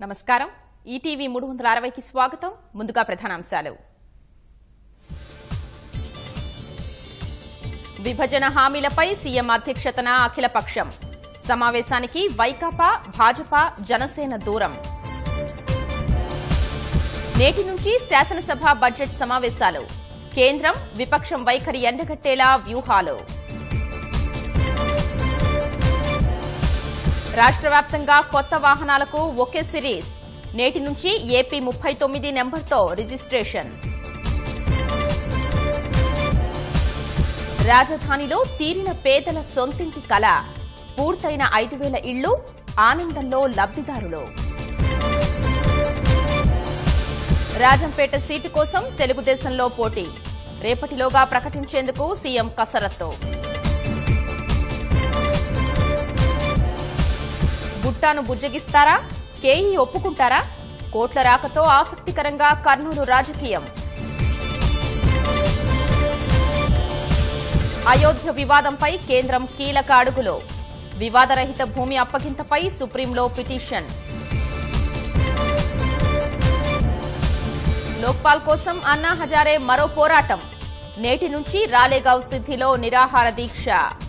నమస్కారం ఈటీవీ మూడు వందల అరవైకి స్వాగతం ముందుగా ప్రధానాంశాలు విభజన హామీలపై సీఎం అధ్యక్షతన అఖిలపక్షం సమావేశానికి వైకాపా భాజపా జనసేన దూరం నేటి నుంచి శాసనసభ బడ్జెట్ సమావేశాలు కేంద్రం విపక్షం వైఖరి ఎండగట్టేలా వ్యూహాలు రాష్ట్ర వ్యాప్తంగా కొత్త వాహనాలకు ఒకే సిరీస్ నేటి నుంచి ఏపీ ముప్పై తొమ్మిది నెంబర్తో రిజిస్ట్రేషన్ రాజధానిలో తీరిన పేదల సొంతింటి కళ పూర్తయిన ఐదు వేల ఇళ్లు ఆనందంలో లబ్ధిదారులు రాజంపేట సీటు కోసం తెలుగుదేశంలో పోటీ రేపటిలోగా ప్రకటించేందుకు సీఎం కసరత్తు గుట్టాను బుజ్జగిస్తారా కేఈ ఒప్పుకుంటారా కోట్ల రాకతో ఆసక్తికరంగా కర్నూలు రాజకీయం అయోధ్య వివాదంపై కేంద్రం కీలక అడుగులు వివాదరహిత భూమి అప్పగింతపై సుప్రీంలో పిటిషన్ లోక్పాల్ కోసం అన్నా హజారే మరో పోరాటం నేటి నుంచి రాలేగావ్ సిద్ధిలో నిరాహార దీక్ష